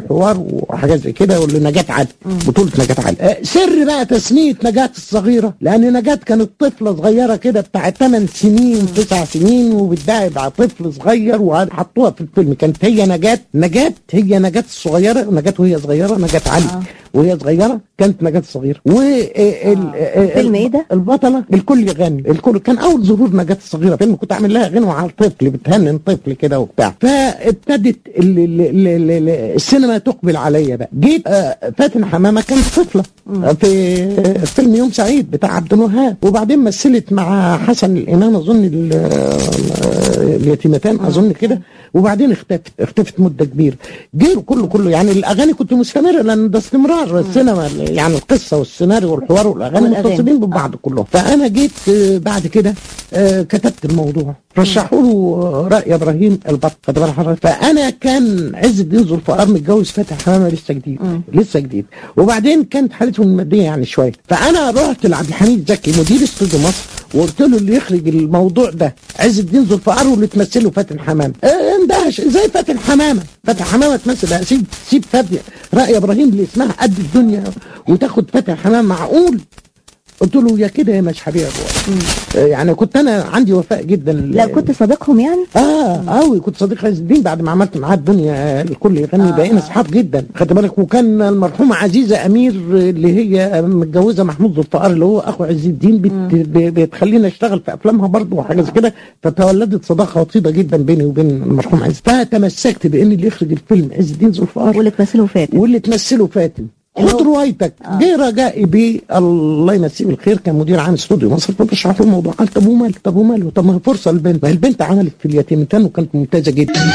والحوار وحاجات زي كده واللي نجاة علي بطولة نجاة علي آه، سر بقى تسمية نجاة الصغيرة لأن نجاة كانت طفلة صغيرة كده بتاع 8 سنين 9 سنين وبتدعي بقى طفل صغير وحطوها في الفيلم كانت هي نجاة نجاة هي نجاة الصغيرة نجاة وهي صغيرة نجاة علي آه. وهي صغيرة كانت نجاة الصغيرة و فيلم إيه ده؟ البطلة الكل يغني الكل كان أول ظهور نجاة الصغيرة فيلم كنت عامل لها غنوة على الطفل بتهنن طفل كده وبتاع فابتدت ال- ال- ال- ال- ال- السينما تقبل عليا بقى جيت آه، فاتن حمامة كانت طفلة آه، في فيلم يوم سعيد بتاع عبد الوهاب وبعدين مثلت مع حسن الإمام أظن ال- آه، اليتيمتان أظن كده وبعدين اختفت اختفت مدة كبيرة جيروا كله كله يعني الأغاني كنت مستمرة لأن ده استمرار السينما يعني القصة والسيناريو والحوار والأغاني والأغاني. متصلين ببعض كلهم فأنا جيت آه، بعد كده آه، كتبت الموضوع رشحوا له آه، رأي إبراهيم البط خد بال حضرتك فأنا كان عز الدين ذو الفقار متجوز فاتح حمامة لسه جديد لسه جديد وبعدين كانت حالتهم المادية يعني شوية فأنا رحت لعبد الحميد زكي مدير استوديو مصر وقلت له اللي يخرج الموضوع ده عز الدين ذو الفقار واللي تمثله فاتن حمامه آه، اندهش ازاي فاتن حمامه فاتن حمامه تمثل لا، سيب سيب فاتن راي ابراهيم اللي اسمها قد الدنيا وتاخد فاتن حمامه معقول قلت له يا كده يا مش حبيبي آه، يعني كنت انا عندي وفاء جدا لا كنت صديقهم يعني اه قوي كنت صديق عز الدين بعد ما عملت معاه الدنيا الكل يغني بقينا اصحاب جدا خدت بالك وكان المرحومه عزيزه امير اللي هي متجوزه محمود ذو الفقار اللي هو اخو عز الدين بت... ب- بتخليني اشتغل في افلامها برضه وحاجه زي كده فتولدت صداقه وطيده جدا بيني وبين المرحوم عز فتمسكت بان اللي يخرج الفيلم عز الدين ذو الفقار واللي تمثله فاتن واللي تمثله فاتن اللي خد هو- روايتك جه رجائي بيه الله يمسيه بالخير كان مدير عام استوديو مصر فبشرح له الموضوع قال طب ومال طب وماله طب ما هي فرصه للبنت ما هي البنت عملت في اليتيمتان وكانت ممتازه جدا